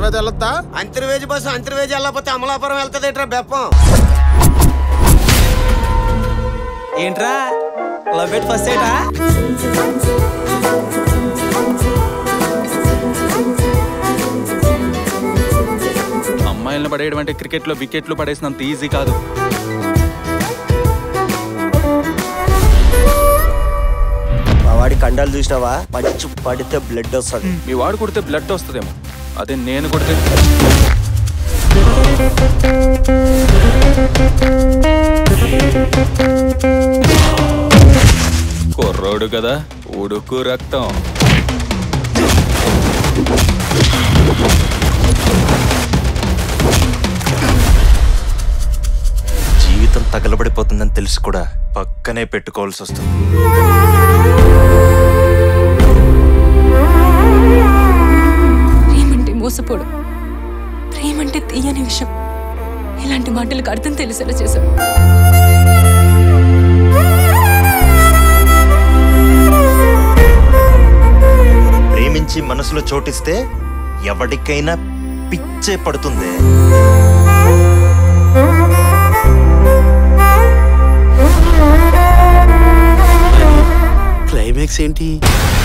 తర్వాత వెళ్ళొద్దా అంతర్వేజి బస్సు అంతర్వేజి వెళ్ళకపోతే అమలాపురం వెళ్తుంది ఏంట్రా బెప్పం ఏంట్రా లవ్ ఎట్ ఫస్ట్ ఏటా అమ్మాయిలను పడేయడం అంటే క్రికెట్లో వికెట్లు పడేసినంత ఈజీ కాదు మా వాడి కండాలు చూసినావా మంచి పడితే బ్లడ్ వస్తుంది మీ వాడు కొడితే బ్లడ్ వస్తుందేమో అదే నేను కొడితే కుర్రోడు కదా ఉడుకు రక్తం జీవితం తగలబడిపోతుందని తెలిసి కూడా పక్కనే పెట్టుకోవాల్సి వస్తుంది ప్రేమంటే మోసపోడు ప్రేమంటే తీయని విషయం ఇలాంటి మాటలకు అర్థం తెలిసేలా చేశావు ప్రేమించి మనసులో చోటిస్తే ఎవరికైనా పిచ్చే పడుతుంది క్లైమాక్స్ ఏంటి